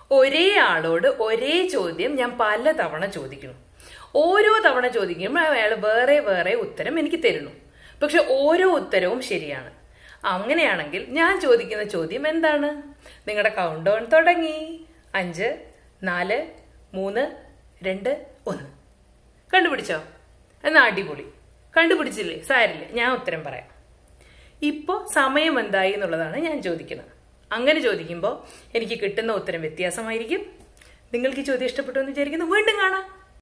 ഒരേ ആളോട് ഒരേ ചോദ്യം ഞാൻ പല തവണ ചോദിക്കണം ഓരോ തവണ ചോദിക്കുമ്പോൾ അയാൾ വേറെ വേറെ ഉത്തരം എനിക്ക് തരുന്നു പക്ഷെ ഓരോ ഉത്തരവും ശരിയാണ് അങ്ങനെയാണെങ്കിൽ ഞാൻ ചോദിക്കുന്ന ചോദ്യം എന്താണ് നിങ്ങളുടെ കൗണ്ട് ഡൗൺ തുടങ്ങി അഞ്ച് നാല് മൂന്ന് രണ്ട് ഒന്ന് കണ്ടുപിടിച്ചോ എന്നാ അടിപൊളി കണ്ടുപിടിച്ചില്ലേ സാരില്ലേ ഞാൻ ഉത്തരം പറയാം ഇപ്പോൾ സമയം എന്തായി എന്നുള്ളതാണ് ഞാൻ ചോദിക്കുന്നത് അങ്ങനെ ചോദിക്കുമ്പോൾ എനിക്ക് കിട്ടുന്ന ഉത്തരം വ്യത്യാസമായിരിക്കും നിങ്ങൾക്ക് ഈ ചോദ്യം ഇഷ്ടപ്പെട്ടു എന്ന് വിചാരിക്കുന്നു വീണ്ടും കാണാം